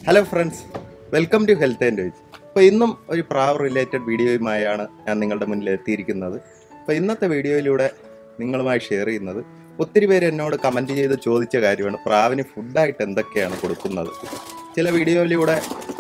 hello friends welcome to health and veg അപ്പോൾ ഇന്നും ഒരു പ്രാവ് റിലേറ്റഡ് വീഡിയോയുമായാണ് ഞാൻ നിങ്ങളുടെ മുന്നിൽ എത്തിയിരിക്കുന്നത് അപ്പോൾ ഇന്നത്തെ വീഡിയോയിലൂടെ നിങ്ങളുമായി ഷെയർ ചെയ്യുന്നത് ഒത്തിരി പേര് എന്നോട് കമൻറ്റ് ചെയ്ത് ചോദിച്ച കാര്യമാണ് പ്രാവിന് ഫുഡായിട്ട് എന്തൊക്കെയാണ് കൊടുക്കുന്നത് ചില വീഡിയോയിലൂടെ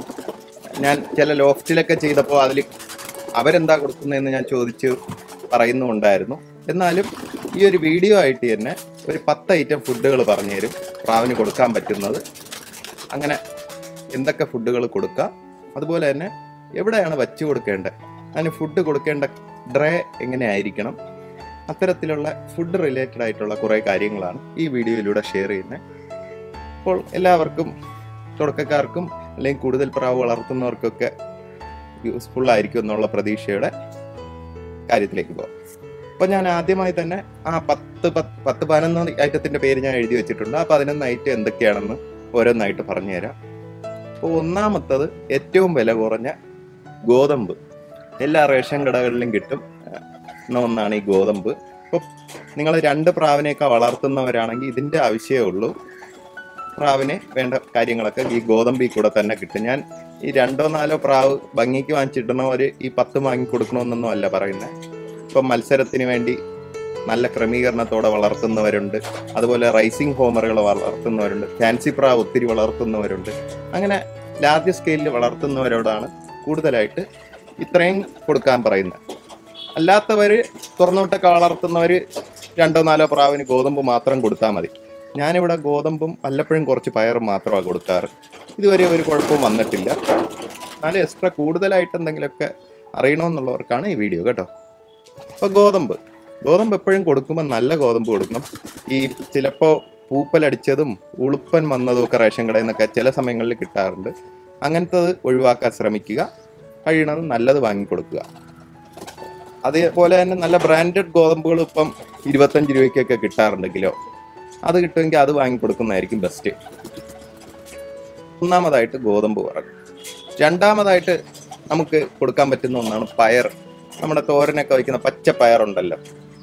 ഞാൻ ചില ലോഫ്റ്റിലൊക്കെ ചെയ്തപ്പോൾ അതിൽ അവരെന്താ കൊടുക്കുന്നതെന്ന് ഞാൻ ചോദിച്ച് പറയുന്നുണ്ടായിരുന്നു എന്നാലും ഈ ഒരു വീഡിയോ ആയിട്ട് തന്നെ ഒരു പത്ത് ഐറ്റം ഫുഡുകൾ പറഞ്ഞുതരും പ്രാവിന് കൊടുക്കാൻ പറ്റുന്നത് അങ്ങനെ എന്തൊക്കെ ഫുഡുകൾ കൊടുക്കുക അതുപോലെ തന്നെ എവിടെയാണ് വച്ച് കൊടുക്കേണ്ടത് അതിന് ഫുഡ് കൊടുക്കേണ്ട ഡ്രേ എങ്ങനെ ആയിരിക്കണം അത്തരത്തിലുള്ള ഫുഡ് റിലേറ്റഡ് ആയിട്ടുള്ള കുറേ കാര്യങ്ങളാണ് ഈ വീഡിയോയിലൂടെ ഷെയർ ചെയ്യുന്നത് അപ്പോൾ എല്ലാവർക്കും തുടക്കക്കാർക്കും അല്ലെങ്കിൽ കൂടുതൽ പ്രാവ് വളർത്തുന്നവർക്കൊക്കെ യൂസ്ഫുൾ ആയിരിക്കും എന്നുള്ള പ്രതീക്ഷയുടെ കാര്യത്തിലേക്ക് പോകാം അപ്പോൾ ഞാൻ ആദ്യമായി തന്നെ ആ പത്ത് പത്ത് പത്ത് പതിനൊന്ന് ഐറ്റത്തിൻ്റെ പേര് ഞാൻ എഴുതി വെച്ചിട്ടുണ്ട് ആ പതിനൊന്ന് ഐറ്റം എന്തൊക്കെയാണെന്ന് ഓരോന്നായിട്ട് പറഞ്ഞുതരാം അപ്പോൾ ഒന്നാമത്തത് ഏറ്റവും വില കുറഞ്ഞ ഗോതമ്പ് എല്ലാ റേഷൻ കടകളിലും കിട്ടും എന്ന ഒന്നാണ് ഈ ഗോതമ്പ് ഇപ്പോൾ നിങ്ങൾ രണ്ട് പ്രാവിനെയൊക്കെ വളർത്തുന്നവരാണെങ്കിൽ ഇതിൻ്റെ ആവശ്യമേ ഉള്ളൂ പ്രാവിന് വേണ്ട കാര്യങ്ങളൊക്കെ ഈ ഗോതമ്പിൽ കൂടെ തന്നെ കിട്ടും ഞാൻ ഈ രണ്ടോ നാലോ പ്രാവ് ഭംഗിക്ക് വാങ്ങിച്ചിടണവർ ഈ പത്ത് വാങ്ങി കൊടുക്കണമെന്നൊന്നും അല്ല പറയുന്നത് ഇപ്പം മത്സരത്തിന് വേണ്ടി നല്ല ക്രമീകരണത്തോടെ വളർത്തുന്നവരുണ്ട് അതുപോലെ റൈസിംഗ് ഹോമറുകൾ വളർത്തുന്നവരുണ്ട് ഫാൻസി പ്രാവ് ഒത്തിരി വളർത്തുന്നവരുണ്ട് അങ്ങനെ ലാർജ് സ്കെയിലിൽ വളർത്തുന്നവരോടാണ് കൂടുതലായിട്ട് ഇത്രയും കൊടുക്കാൻ പറയുന്നത് അല്ലാത്തവർ തുറന്നോട്ടൊക്കെ വളർത്തുന്നവർ രണ്ടോ നാലോ പ്രാവിന് ഗോതമ്പ് മാത്രം കൊടുത്താൽ മതി ഞാനിവിടെ ഗോതമ്പും വല്ലപ്പോഴും കുറച്ച് പയറും മാത്രമാണ് കൊടുക്കാറ് ഇതുവരെ ഒരു കുഴപ്പവും വന്നിട്ടില്ല എന്നാലും എക്സ്ട്രാ കൂടുതലായിട്ട് എന്തെങ്കിലുമൊക്കെ അറിയണമെന്നുള്ളവർക്കാണ് ഈ വീഡിയോ കേട്ടോ അപ്പോൾ ഗോതമ്പ് ഗോതമ്പ് എപ്പോഴും കൊടുക്കുമ്പോൾ നല്ല ഗോതമ്പ് കൊടുക്കണം ഈ ചിലപ്പോൾ പൂപ്പലടിച്ചതും ഉളുപ്പൻ വന്നതും ഒക്കെ റേഷൻ കടയിൽ നിന്നൊക്കെ ചില സമയങ്ങളിൽ കിട്ടാറുണ്ട് അങ്ങനത്തത് ഒഴിവാക്കാൻ ശ്രമിക്കുക കഴിയണത് നല്ലത് വാങ്ങിക്കൊടുക്കുക അതേപോലെ തന്നെ നല്ല ബ്രാൻഡഡ് ഗോതമ്പുകൾ ഇപ്പം ഇരുപത്തഞ്ച് രൂപയ്ക്കൊക്കെ കിട്ടാറുണ്ട് കിലോ അത് കിട്ടുമെങ്കിൽ അത് വാങ്ങിക്കൊടുക്കുന്നതായിരിക്കും ബെസ്റ്റ് ഒന്നാമതായിട്ട് ഗോതമ്പ് പറഞ്ഞു രണ്ടാമതായിട്ട് നമുക്ക് കൊടുക്കാൻ പറ്റുന്ന ഒന്നാണ് പയർ നമ്മുടെ തോരനൊക്കെ വയ്ക്കുന്ന പച്ച പയറുണ്ടല്ലോ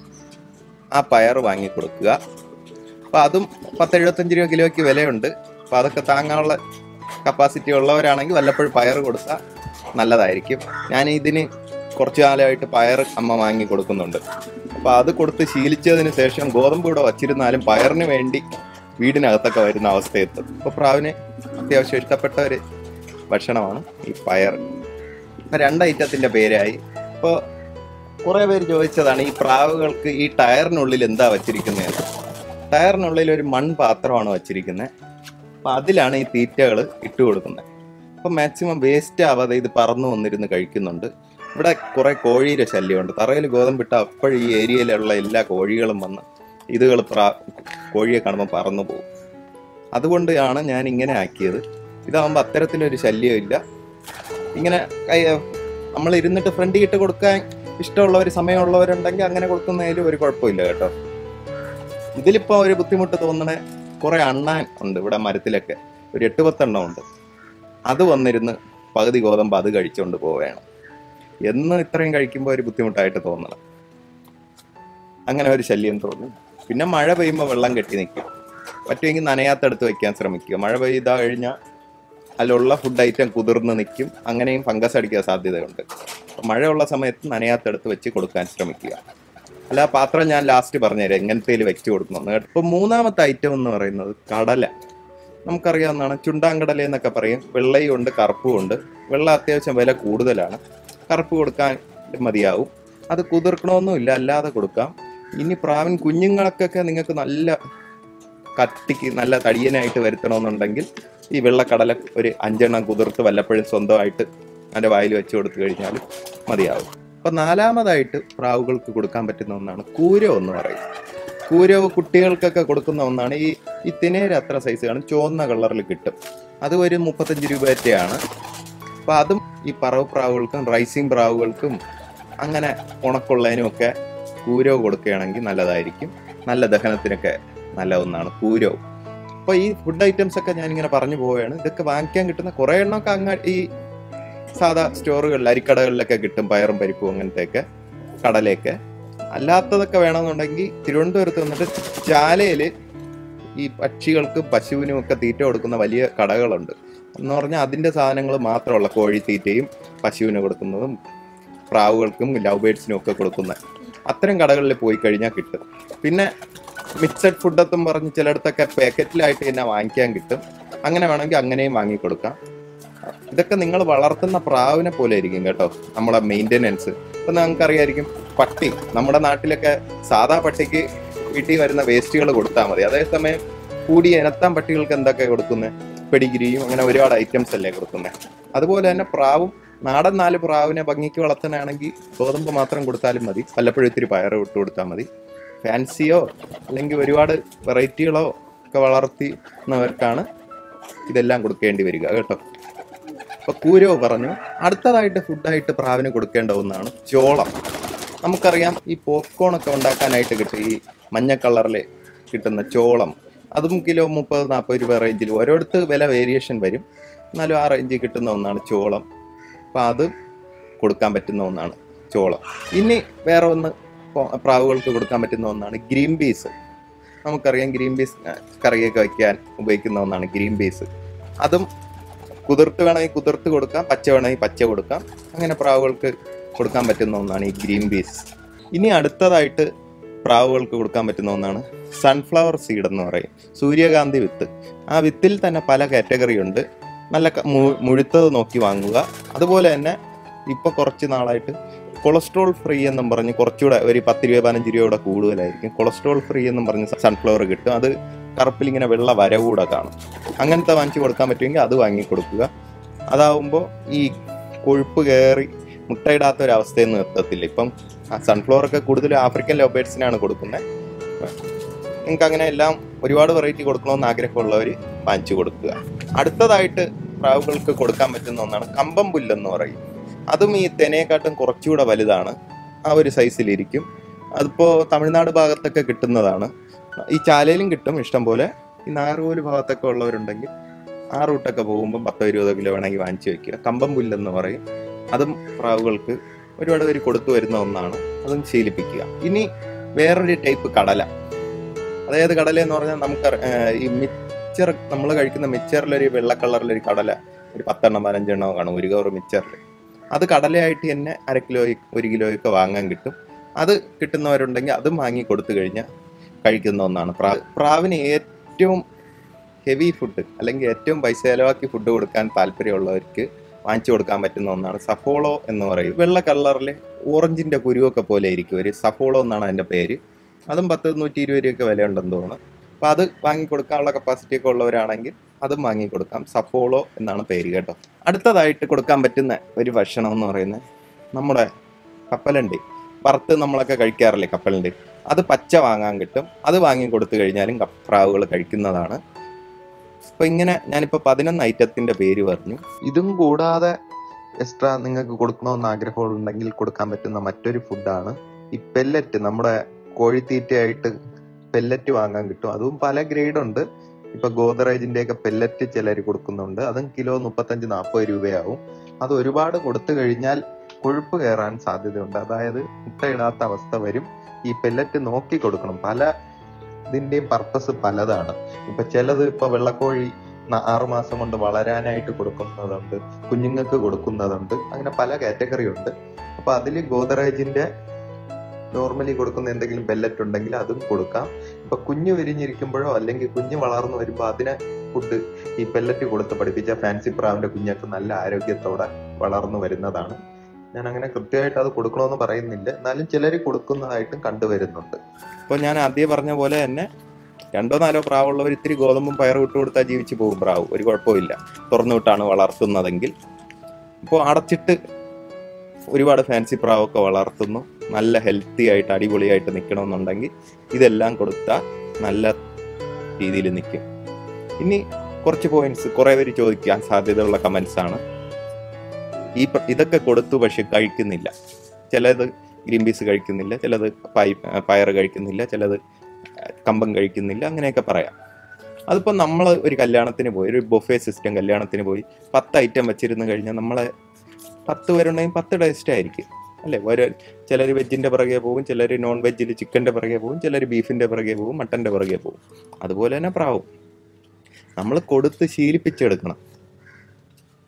ആ പയർ വാങ്ങി കൊടുക്കുക അപ്പോൾ അതും പത്ത് എഴുപത്തഞ്ച് രൂപ കിലോയ്ക്ക് വിലയുണ്ട് അപ്പോൾ അതൊക്കെ താങ്ങാനുള്ള കപ്പാസിറ്റി ഉള്ളവരാണെങ്കിൽ വല്ലപ്പോഴും പയർ കൊടുത്താൽ നല്ലതായിരിക്കും ഞാൻ ഇതിന് കുറച്ച് കാലമായിട്ട് പയർ അമ്മ വാങ്ങി കൊടുക്കുന്നുണ്ട് അപ്പോൾ അത് കൊടുത്ത് ശീലിച്ചതിന് ശേഷം ഗോതമ്പ് ഇവിടെ വച്ചിരുന്നാലും പയറിന് വേണ്ടി വീടിനകത്തൊക്കെ വരുന്ന അവസ്ഥയെത്തും അപ്പോൾ പ്രാവിന് അത്യാവശ്യം ഇഷ്ടപ്പെട്ട ഒരു ഭക്ഷണമാണ് ഈ പയർ ഇപ്പം രണ്ട് ഐറ്റത്തിൻ്റെ പേരായി ഇപ്പോൾ കുറേ പേര് ചോദിച്ചതാണ് ഈ പ്രാവുകൾക്ക് ഈ ടയറിനുള്ളിൽ എന്താ വച്ചിരിക്കുന്നത് ടയറിനുള്ളിൽ ഒരു മൺപാത്രമാണ് വച്ചിരിക്കുന്നത് അപ്പം അതിലാണ് ഈ തീറ്റകൾ ഇട്ട് കൊടുക്കുന്നത് അപ്പം മാക്സിമം വേസ്റ്റ് ആവാതെ ഇത് പറന്നു വന്നിരുന്ന് കഴിക്കുന്നുണ്ട് ഇവിടെ കുറേ കോഴിയുടെ ശല്യമുണ്ട് തറയിൽ ഗോതമ്പിട്ട അപ്പോഴും ഈ ഏരിയയിലുള്ള എല്ലാ കോഴികളും വന്ന് ഇതുകൾ പ്രാ കോഴിയെ കാണുമ്പോൾ പറന്നു പോകും അതുകൊണ്ടാണ് ഞാൻ ഇങ്ങനെ ആക്കിയത് ഇതാകുമ്പോൾ അത്തരത്തിലൊരു ശല്യമില്ല ഇങ്ങനെ കൈ നമ്മൾ ഇരുന്നിട്ട് ഫ്രണ്ടിൽ ഇട്ട് കൊടുക്കാൻ ഇഷ്ടമുള്ളവർ സമയമുള്ളവരുണ്ടെങ്കിൽ അങ്ങനെ കൊടുക്കുന്നതിൽ ഒരു കുഴപ്പമില്ല കേട്ടോ ഇതിലിപ്പോൾ ഒരു ബുദ്ധിമുട്ട് തോന്നണ കുറേ അണ്ണാൻ ഉണ്ട് ഇവിടെ മരത്തിലൊക്കെ ഒരു എട്ട് പത്തെണ്ണം ഉണ്ട് അത് വന്നിരുന്ന് പകുതി ഗോതമ്പ് അത് കഴിച്ചുകൊണ്ട് പോവുകയാണ് എന്ന് ഇത്രയും കഴിക്കുമ്പോൾ ഒരു ബുദ്ധിമുട്ടായിട്ട് തോന്നണം അങ്ങനെ ഒരു ശല്യം തോന്നി പിന്നെ മഴ പെയ്യുമ്പോൾ വെള്ളം കെട്ടി നിൽക്കും പറ്റുമെങ്കിൽ നനയാത്തടുത്ത് വെക്കാൻ ശ്രമിക്കുക മഴ പെയ്താൽ കഴിഞ്ഞാൽ അതിലുള്ള ഫുഡ് ഐറ്റം കുതിർന്ന് നിൽക്കും അങ്ങനെയും ഫംഗസ് അടിക്കാൻ സാധ്യതയുണ്ട് അപ്പോൾ മഴയുള്ള സമയത്ത് നനയാത്തടുത്ത് വെച്ച് കൊടുക്കാൻ ശ്രമിക്കുക അല്ല പാത്രം ഞാൻ ലാസ്റ്റ് പറഞ്ഞുതരാം എങ്ങനത്തേൽ വെച്ച് കൊടുക്കണം ഇപ്പോൾ മൂന്നാമത്തെ ഐറ്റം എന്ന് പറയുന്നത് കടല നമുക്കറിയാവുന്നതാണ് ചുണ്ടാങ്കടല എന്നൊക്കെ പറയും വെള്ളയും ഉണ്ട് കറുപ്പും ഉണ്ട് വെള്ള അത്യാവശ്യം വില കൂടുതലാണ് കറുപ്പ് കൊടുക്കാൻ മതിയാവും അത് കുതിർക്കണമെന്നുമില്ല അല്ലാതെ കൊടുക്കാം ഇനി പ്രാവിൻ കുഞ്ഞുങ്ങൾക്കൊക്കെ നിങ്ങൾക്ക് നല്ല കട്ടിക്ക് നല്ല തടിയനായിട്ട് വരുത്തണമെന്നുണ്ടെങ്കിൽ ഈ വെള്ളക്കടല ഒരു അഞ്ചെണ്ണം കുതിർത്ത് വല്ലപ്പോഴും സ്വന്തമായിട്ട് അതിൻ്റെ വായിൽ വെച്ച് കൊടുത്തു കഴിഞ്ഞാൽ മതിയാവും അപ്പം നാലാമതായിട്ട് പ്രാവുകൾക്ക് കൊടുക്കാൻ പറ്റുന്ന ഒന്നാണ് കൂരോ എന്ന് പറയും കൂരവ് കുട്ടികൾക്കൊക്കെ കൊടുക്കുന്ന ഒന്നാണ് ഈ ഈ തിനേര് അത്ര സൈസ് കാണും ചുവന്ന കളറിൽ കിട്ടും അത് ഒരു മുപ്പത്തഞ്ച് രൂപയൊക്കെയാണ് അപ്പോൾ അതും ഈ പറവ് പ്രാവുകൾക്കും റൈസിങ് പ്രാവുകൾക്കും അങ്ങനെ ഉണക്കുള്ളതിനും ഒക്കെ കൂരോ കൊടുക്കുകയാണെങ്കിൽ നല്ലതായിരിക്കും നല്ല ദഹനത്തിനൊക്കെ നല്ല ഒന്നാണ് കൂരോ അപ്പോൾ ഈ ഫുഡ് ഐറ്റംസ് ഒക്കെ ഞാനിങ്ങനെ പറഞ്ഞു പോവുകയാണ് ഇതൊക്കെ വാങ്ങിക്കാൻ കിട്ടുന്ന കുറേ എണ്ണമൊക്കെ അങ്ങ് ഈ സാധാ സ്റ്റോറുകളിൽ അരിക്കടകളിലൊക്കെ കിട്ടും പയറും പരിപ്പും അങ്ങനത്തെയൊക്കെ കടലയൊക്കെ അല്ലാത്തതൊക്കെ വേണമെന്നുണ്ടെങ്കിൽ തിരുവനന്തപുരത്ത് വന്നിട്ട് ചാലയിൽ ഈ പക്ഷികൾക്കും പശുവിനും ഒക്കെ തീറ്റ കൊടുക്കുന്ന വലിയ കടകളുണ്ട് എന്ന് പറഞ്ഞാൽ അതിൻ്റെ സാധനങ്ങൾ മാത്രമുള്ള കോഴിത്തീറ്റയും പശുവിന് കൊടുക്കുന്നതും പ്രാവുകൾക്കും ലവ് ബേഡ്സിനും ഒക്കെ കൊടുക്കുന്ന അത്തരം കടകളിൽ പോയി കഴിഞ്ഞാൽ കിട്ടും പിന്നെ മിക്സഡ് ഫുഡെത്തും പറഞ്ഞ് ചിലയിടത്തൊക്കെ പാക്കറ്റിലായിട്ട് തന്നെ വാങ്ങിക്കാൻ കിട്ടും അങ്ങനെ വേണമെങ്കിൽ അങ്ങനെയും വാങ്ങിക്കൊടുക്കാം ഇതൊക്കെ നിങ്ങൾ വളർത്തുന്ന പ്രാവിനെ പോലെ ആയിരിക്കും കേട്ടോ നമ്മളെ മെയിൻ്റെനൻസ് ഇപ്പം നമുക്കറിയായിരിക്കും പട്ടി നമ്മുടെ നാട്ടിലൊക്കെ സാധാ പട്ടിക്ക് വീട്ടിൽ വരുന്ന വേസ്റ്റുകൾ കൊടുത്താൽ മതി അതേസമയം കൂടി ഇനത്താൻ പട്ടികൾക്ക് എന്തൊക്കെ കൊടുക്കുന്നത് പെഡിഗിരിയും അങ്ങനെ ഒരുപാട് ഐറ്റംസ് അല്ലേ കൊടുക്കുന്നത് അതുപോലെ തന്നെ പ്രാവും നാടൻ നാല് പ്രാവിനെ ഭംഗിക്ക് വളർത്താനാണെങ്കിൽ ഗോതമ്പ് മാത്രം കൊടുത്താലും മതി വല്ലപ്പോഴും ഇത്തിരി പയറ് വിട്ട് കൊടുത്താൽ മതി ഫാൻസിയോ അല്ലെങ്കിൽ ഒരുപാട് വെറൈറ്റികളോ ഒക്കെ വളർത്തുന്നവർക്കാണ് ഇതെല്ലാം കൊടുക്കേണ്ടി വരിക കേട്ടോ അപ്പൊ കൂരോ പറഞ്ഞു അടുത്തതായിട്ട് ഫുഡായിട്ട് പ്രാവിന് കൊടുക്കേണ്ട ഒന്നാണ് ചോളം നമുക്കറിയാം ഈ പോപ്കോൺ ഒക്കെ ഉണ്ടാക്കാനായിട്ട് കിട്ടും ഈ മഞ്ഞ കളറിൽ കിട്ടുന്ന ചോളം അതും കിലോ മുപ്പത് നാൽപ്പത് രൂപ റേഞ്ചിൽ ഓരോരുത്ത് വില വേരിയേഷൻ വരും എന്നാലും ആ റേഞ്ചിൽ കിട്ടുന്ന ഒന്നാണ് ചോളം അപ്പം അത് കൊടുക്കാൻ പറ്റുന്ന ഒന്നാണ് ചോളം ഇനി വേറെ ഒന്ന് പോ- പ്രാവുകൾക്ക് കൊടുക്കാൻ പറ്റുന്ന ഒന്നാണ് ഗ്രീൻ പീസ് നമുക്കറിയാം ഗ്രീൻ പീസ് കറിയൊക്കെ വയ്ക്കാൻ ഉപയോഗിക്കുന്ന ഒന്നാണ് ഗ്രീൻ പീസ് അതും കുതിർത്ത് വേണമെങ്കിൽ കുതിർത്ത് കൊടുക്കാം പച്ച വേണമെങ്കിൽ പച്ച കൊടുക്കാം അങ്ങനെ പ്രാവുകൾക്ക് കൊടുക്കാൻ പറ്റുന്ന ഒന്നാണ് ഈ ഗ്രീൻ പീസ് ഇനി അടുത്തതായിട്ട് പ്രാവുകൾക്ക് കൊടുക്കാൻ പറ്റുന്ന ഒന്നാണ് സൺഫ്ലവർ സീഡ് എന്ന് പറയും സൂര്യകാന്തി വിത്ത് ആ വിത്തിൽ തന്നെ പല കാറ്റഗറി ഉണ്ട് നല്ല ക- മു- മുഴുത്തത് നോക്കി വാങ്ങുക അതുപോലെ തന്നെ ഇപ്പോൾ കുറച്ച് നാളായിട്ട് കൊളസ്ട്രോൾ ഫ്രീ എന്നും പറഞ്ഞ് കുറച്ചുകൂടെ ഒരു പത്ത് രൂപ പതിനഞ്ച് രൂപയുടെ കൂടുതലായിരിക്കും കൊളസ്ട്രോൾ ഫ്രീ എന്നും പറഞ്ഞ് സൺഫ്ലവർ കിട്ടും അത് കറുപ്പിൽ ഇങ്ങനെ വെള്ള വര കൂടെ കാണും അങ്ങനത്തെ വാങ്ങിച്ചു കൊടുക്കാൻ പറ്റുമെങ്കിൽ അത് വാങ്ങി കൊടുക്കുക അതാവുമ്പോൾ ഈ കൊഴുപ്പ് കയറി മുട്ടയിടാത്ത ഒരു അവസ്ഥയൊന്നും എത്തത്തില്ല ഇപ്പം സൺഫ്ലവർ ഒക്കെ കൂടുതലും ആഫ്രിക്കൻ ലോബേഡ്സിനാണ് കൊടുക്കുന്നത് നിങ്ങൾക്ക് അങ്ങനെ എല്ലാം ഒരുപാട് വെറൈറ്റി കൊടുക്കണമെന്ന് ആഗ്രഹമുള്ളവർ വാങ്ങിച്ചു കൊടുക്കുക അടുത്തതായിട്ട് പ്രാവുകൾക്ക് കൊടുക്കാൻ പറ്റുന്ന ഒന്നാണ് കമ്പം പുല്ലെന്ന് പറയും അതും ഈ തെനയെക്കാട്ടും കുറച്ചുകൂടെ വലുതാണ് ആ ഒരു സൈസിലിരിക്കും അതിപ്പോൾ തമിഴ്നാട് ഭാഗത്തൊക്കെ കിട്ടുന്നതാണ് ഈ ചാലയിലും കിട്ടും ഇഷ്ടം പോലെ ഈ നാഗർകോല് ഭാഗത്തൊക്കെ ഉള്ളവരുണ്ടെങ്കിൽ ആ റൂട്ടൊക്കെ പോകുമ്പോൾ പത്തോ ഇരുപതോ കിലോ വേണമെങ്കിൽ വാങ്ങിച്ചു വെക്കുക കമ്പം പുല്ലെന്ന് പറയും അതും പ്രാവുകൾക്ക് ഒരുപാട് പേര് കൊടുത്തു വരുന്ന ഒന്നാണ് അതും ശീലിപ്പിക്കുക ഇനി വേറൊരു ടൈപ്പ് കടല അതായത് കടല എന്ന് പറഞ്ഞാൽ നമുക്ക് ഈ മിച്ചർ നമ്മൾ കഴിക്കുന്ന മിച്ചറിലൊരു വെള്ള കളറിലൊരു കടല ഒരു പത്തെണ്ണം പതിനഞ്ചെണ്ണോ കാണും ഒരു കവർ മിച്ചറിൽ അത് കടലയായിട്ട് തന്നെ അര കിലോ ഒരു കിലോയൊക്കെ വാങ്ങാൻ കിട്ടും അത് കിട്ടുന്നവരുണ്ടെങ്കിൽ അതും വാങ്ങി കൊടുത്തു കഴിഞ്ഞാൽ കഴിക്കുന്ന ഒന്നാണ് പ്രാ പ്രാവിന് ഏറ്റവും ഹെവി ഫുഡ് അല്ലെങ്കിൽ ഏറ്റവും പൈസ ചിലവാക്കി ഫുഡ് കൊടുക്കാൻ താല്പര്യമുള്ളവർക്ക് വാങ്ങിച്ചു കൊടുക്കാൻ പറ്റുന്ന ഒന്നാണ് സഫോളോ എന്ന് പറയും വെള്ള കളറിൽ ഓറഞ്ചിന്റെ കുരുവൊക്കെ പോലെ ഇരിക്കും ഒരു സഫോളോ എന്നാണ് അതിന്റെ പേര് അതും പത്ത് നൂറ്റി ഇരുപത് രൂപയൊക്കെ വിലയുണ്ടെന്ന് തോന്നുന്നു അപ്പം അത് വാങ്ങി കൊടുക്കാനുള്ള കപ്പാസിറ്റി ഒക്കെ ഉള്ളവരാണെങ്കിൽ അതും വാങ്ങി കൊടുക്കാം സഫോളോ എന്നാണ് പേര് കേട്ടോ അടുത്തതായിട്ട് കൊടുക്കാൻ പറ്റുന്ന ഒരു ഭക്ഷണം എന്ന് പറയുന്നത് നമ്മുടെ കപ്പലണ്ടി വറുത്ത് നമ്മളൊക്കെ കഴിക്കാറില്ലേ കപ്പലണ്ടി അത് പച്ച വാങ്ങാൻ കിട്ടും അത് വാങ്ങി കൊടുത്തു കഴിഞ്ഞാലും കപ്പ- പ്രാവുകൾ കഴിക്കുന്നതാണ് അപ്പൊ ഇങ്ങനെ ഞാനിപ്പോൾ പതിനൊന്ന് ഐറ്റത്തിന്റെ പേര് പറഞ്ഞു ഇതും കൂടാതെ എക്സ്ട്രാ നിങ്ങൾക്ക് കൊടുക്കണമെന്ന് ആഗ്രഹമുണ്ടെങ്കിൽ കൊടുക്കാൻ പറ്റുന്ന മറ്റൊരു ഫുഡാണ് ഈ പെല്ലറ്റ് നമ്മുടെ കോഴിത്തീറ്റയായിട്ട് പെല്ലറ്റ് വാങ്ങാൻ കിട്ടും അതും പല ഗ്രേഡ് ഉണ്ട് ഇപ്പൊ ഗോദറേജിന്റെ ഒക്കെ പെല്ലറ്റ് ചിലർ കൊടുക്കുന്നുണ്ട് അതും കിലോ മുപ്പത്തഞ്ച് നാൽപ്പത് രൂപയാവും അത് ഒരുപാട് കൊടുത്തു കഴിഞ്ഞാൽ കൊഴുപ്പ് കയറാൻ സാധ്യതയുണ്ട് അതായത് മുട്ടയിടാത്ത അവസ്ഥ വരും ഈ പെല്ലറ്റ് നോക്കി കൊടുക്കണം പല ഇതിന്റെയും പർപ്പസ് പലതാണ് ഇപ്പൊ ചിലത് ഇപ്പൊ വെള്ളക്കോഴി ന- ആറ് മാസം കൊണ്ട് വളരാനായിട്ട് കൊടുക്കുന്നതുണ്ട് കുഞ്ഞുങ്ങൾക്ക് കൊടുക്കുന്നതുണ്ട് അങ്ങനെ പല കാറ്റഗറി ഉണ്ട് അപ്പൊ അതിൽ ഗോദറേജിന്റെ നോർമലി കൊടുക്കുന്ന എന്തെങ്കിലും പെല്ലറ്റ് ഉണ്ടെങ്കിൽ അതും കൊടുക്കാം ഇപ്പൊ കുഞ്ഞു വിരിഞ്ഞിരിക്കുമ്പോഴോ അല്ലെങ്കിൽ കുഞ്ഞ് വളർന്നു വരുമ്പോൾ അതിന് ഫുഡ് ഈ പെല്ലറ്റ് കൊടുത്ത് പഠിപ്പിച്ച ഫാൻസി പ്രാവിന്റെ കുഞ്ഞൊക്കെ നല്ല ആരോഗ്യത്തോടെ വളർന്നു വരുന്നതാണ് ഞാൻ അങ്ങനെ കൃത്യമായിട്ട് അത് കൊടുക്കണമെന്ന് പറയുന്നില്ല എന്നാലും ചിലർ കൊടുക്കുന്നതായിട്ടും കണ്ടുവരുന്നുണ്ട് അപ്പോൾ ഞാൻ ആദ്യം പറഞ്ഞ പോലെ തന്നെ രണ്ടോ നാലോ പ്രാവുള്ളവർ ഇത്തിരി ഗോതമ്പും പയറും ഇട്ട് കൊടുത്താൽ ജീവിച്ചു പോകും പ്രാവ് ഒരു കുഴപ്പമില്ല തുറന്നു വിട്ടാണ് വളർത്തുന്നതെങ്കിൽ ഇപ്പോൾ അടച്ചിട്ട് ഒരുപാട് ഫാൻസി പ്രാവൊക്കെ വളർത്തുന്നു നല്ല ഹെൽത്തി ആയിട്ട് അടിപൊളിയായിട്ട് നിൽക്കണമെന്നുണ്ടെങ്കിൽ ഇതെല്ലാം കൊടുത്താൽ നല്ല രീതിയിൽ നിൽക്കും ഇനി കുറച്ച് പോയിന്റ്സ് കുറേ പേര് ചോദിക്കാൻ സാധ്യതയുള്ള കമൻസ് ആണ് ഈ പ- ഇതൊക്കെ കൊടുത്തു പക്ഷെ കഴിക്കുന്നില്ല ചിലത് ഗ്രീൻ പീസ് കഴിക്കുന്നില്ല ചിലത് പൈ പയർ കഴിക്കുന്നില്ല ചിലത് കമ്പം കഴിക്കുന്നില്ല അങ്ങനെയൊക്കെ പറയാം അതിപ്പോൾ നമ്മൾ ഒരു കല്യാണത്തിന് പോയി ഒരു ബൊഫേ സിസ്റ്റം കല്യാണത്തിന് പോയി പത്ത് ഐറ്റം വെച്ചിരുന്ന് കഴിഞ്ഞാൽ നമ്മളെ പത്ത് പേരുണ്ടെങ്കിൽ പത്ത് ടേസ്റ്റ് ആയിരിക്കും അല്ലേ ഒരു ചിലർ വെജിൻ്റെ പിറകെ പോകും ചിലർ നോൺ വെജിൽ ചിക്കൻ്റെ പിറകെ പോകും ചിലർ ബീഫിൻ്റെ പിറകെ പോകും മട്ടൻ്റെ പിറകെ പോകും അതുപോലെ തന്നെ പ്രാവും നമ്മൾ കൊടുത്ത് ശീലിപ്പിച്ചെടുക്കണം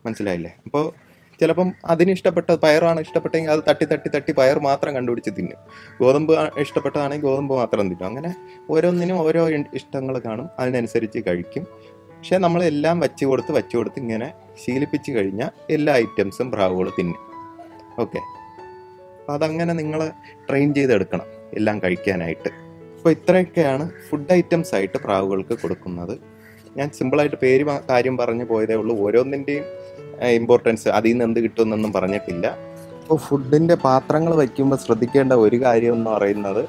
മനസ്സിലായില്ലേ അപ്പോൾ ചിലപ്പം അതിന് ഇഷ്ടപ്പെട്ട പയറാണ് ഇഷ്ടപ്പെട്ടെങ്കിൽ അത് തട്ടി തട്ടി തട്ടി പയർ മാത്രം കണ്ടുപിടിച്ച് തിന്നും ഗോതമ്പ് ആ- ഇഷ്ടപ്പെട്ടതാണെങ്കിൽ ഗോതമ്പ് മാത്രം തിന്നും അങ്ങനെ ഓരോന്നിനും ഓരോ ഇഷ്ടങ്ങൾ കാണും അതിനനുസരിച്ച് കഴിക്കും പക്ഷെ നമ്മളെല്ലാം വച്ച് കൊടുത്ത് വച്ച് കൊടുത്ത് ഇങ്ങനെ ശീലിപ്പിച്ച് കഴിഞ്ഞാൽ എല്ലാ ഐറ്റംസും പ്രാവുകൾ തിന്നും ഓക്കെ അപ്പോൾ അതങ്ങനെ നിങ്ങൾ ട്രെയിൻ ചെയ്തെടുക്കണം എല്ലാം കഴിക്കാനായിട്ട് അപ്പോൾ ഇത്രയൊക്കെയാണ് ഫുഡ് ഐറ്റംസ് ആയിട്ട് പ്രാവുകൾക്ക് കൊടുക്കുന്നത് ഞാൻ സിമ്പിളായിട്ട് പേര് പ- കാര്യം പറഞ്ഞു പോയതേ ഉള്ളൂ ഓരോന്നിൻ്റെയും ഇമ്പോർട്ടൻസ് അതിൽ നിന്ന് എന്ത് കിട്ടുമെന്നൊന്നും പറഞ്ഞിട്ടില്ല അപ്പോൾ ഫുഡിൻ്റെ പാത്രങ്ങൾ വയ്ക്കുമ്പോൾ ശ്രദ്ധിക്കേണ്ട ഒരു കാര്യം എന്ന് പറയുന്നത്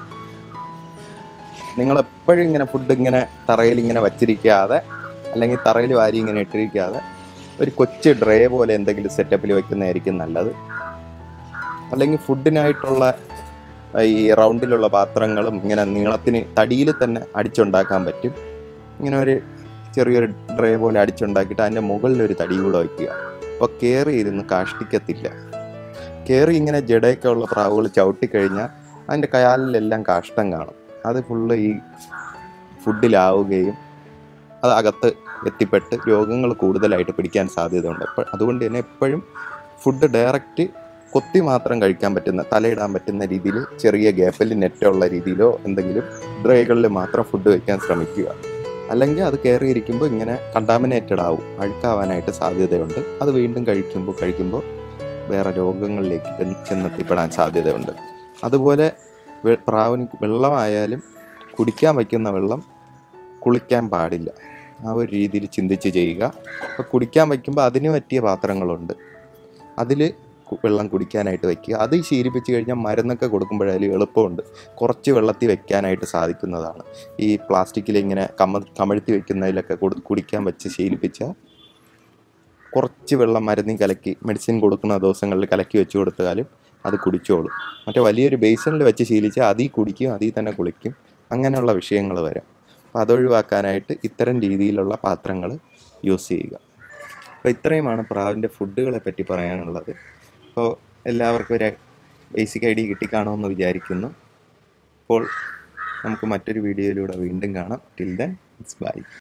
നിങ്ങൾ എപ്പോഴും ഇങ്ങനെ ഫുഡ് ഇങ്ങനെ തറയിൽ ഇങ്ങനെ വച്ചിരിക്കാതെ അല്ലെങ്കിൽ തറയിൽ വാരി ഇങ്ങനെ ഇട്ടിരിക്കാതെ ഒരു കൊച്ചു ഡ്രേ പോലെ എന്തെങ്കിലും സെറ്റപ്പിൽ വെക്കുന്നതായിരിക്കും നല്ലത് അല്ലെങ്കിൽ ഫുഡിനായിട്ടുള്ള ഈ റൗണ്ടിലുള്ള പാത്രങ്ങളും ഇങ്ങനെ നീളത്തിന് തടിയിൽ തന്നെ അടിച്ചുണ്ടാക്കാൻ പറ്റും ഇങ്ങനെ ഒരു ചെറിയൊരു ഡ്രേ പോലെ അടിച്ചുണ്ടാക്കിയിട്ട് അതിൻ്റെ മുകളിൽ ഒരു തടി കൂടെ വയ്ക്കുക അപ്പോൾ കയറി ഇരുന്ന് കാഷ്ടിക്കത്തില്ല കയറി ഇങ്ങനെ ജഡയൊക്കെ ഉള്ള പ്രാവുകൾ ചവിട്ടിക്കഴിഞ്ഞാൽ അതിൻ്റെ കയാലിലെല്ലാം കാഷ്ടം കാണും അത് ഫുള്ള് ഈ ഫുഡിലാവുകയും അത് അകത്ത് എത്തിപ്പെട്ട് രോഗങ്ങൾ കൂടുതലായിട്ട് പിടിക്കാൻ സാധ്യതയുണ്ട് അപ്പോൾ അതുകൊണ്ട് തന്നെ എപ്പോഴും ഫുഡ് ഡയറക്റ്റ് കൊത്തി മാത്രം കഴിക്കാൻ പറ്റുന്ന തലയിടാൻ പറ്റുന്ന രീതിയിൽ ചെറിയ ഗ്യാപ്പിൽ നെറ്റുള്ള രീതിയിലോ എന്തെങ്കിലും ഡ്രൈകളിൽ മാത്രം ഫുഡ് വയ്ക്കാൻ ശ്രമിക്കുക അല്ലെങ്കിൽ അത് കയറിയിരിക്കുമ്പോൾ ഇങ്ങനെ കണ്ടാമിനേറ്റഡ് ആവും അഴുക്കാവാനായിട്ട് സാധ്യതയുണ്ട് അത് വീണ്ടും കഴിക്കുമ്പോൾ കഴിക്കുമ്പോൾ വേറെ രോഗങ്ങളിലേക്ക് ചെന്ന് ചെന്നെത്തിപ്പെടാൻ സാധ്യതയുണ്ട് അതുപോലെ വെ- പ്രാവിന് വെള്ളമായാലും കുടിക്കാൻ വയ്ക്കുന്ന വെള്ളം കുളിക്കാൻ പാടില്ല ആ ഒരു രീതിയിൽ ചിന്തിച്ച് ചെയ്യുക അപ്പോൾ കുടിക്കാൻ വയ്ക്കുമ്പോൾ അതിന് പറ്റിയ പാത്രങ്ങളുണ്ട് അതിൽ വെള്ളം കുടിക്കാനായിട്ട് വയ്ക്കുക അത് ശീലിപ്പിച്ച് കഴിഞ്ഞാൽ മരുന്നൊക്കെ കൊടുക്കുമ്പോഴായാലും എളുപ്പമുണ്ട് കുറച്ച് വെള്ളത്തിൽ വെക്കാനായിട്ട് സാധിക്കുന്നതാണ് ഈ പ്ലാസ്റ്റിക്കിൽ ഇങ്ങനെ കമ കമഴ്ത്തി വെക്കുന്നതിലൊക്കെ കൊടു- കുടിക്കാൻ വെച്ച് ശീലിപ്പിച്ചാൽ കുറച്ച് വെള്ളം മരുന്നിൽ കലക്കി മെഡിസിൻ കൊടുക്കുന്ന ദിവസങ്ങളിൽ കലക്കി വെച്ച് കൊടുത്താലും അത് കുടിച്ചോളും മറ്റേ വലിയൊരു ബേസിനിൽ വെച്ച് ശീലിച്ചാൽ അതിൽ കുടിക്കും അതിൽ തന്നെ കുളിക്കും അങ്ങനെയുള്ള വിഷയങ്ങൾ വരാം അപ്പോൾ അതൊഴിവാക്കാനായിട്ട് ഇത്തരം രീതിയിലുള്ള പാത്രങ്ങൾ യൂസ് ചെയ്യുക അപ്പോൾ ഇത്രയുമാണ് പ്രാവിൻ്റെ ഫുഡുകളെ പറ്റി പറയാനുള്ളത് അപ്പോൾ എല്ലാവർക്കും ഒരു ബേസിക് ഐഡിയ കിട്ടിക്കാണുമെന്ന് വിചാരിക്കുന്നു അപ്പോൾ നമുക്ക് മറ്റൊരു വീഡിയോയിലൂടെ വീണ്ടും കാണാം ടിൽ ദെൻ ഇറ്റ്സ് ബൈ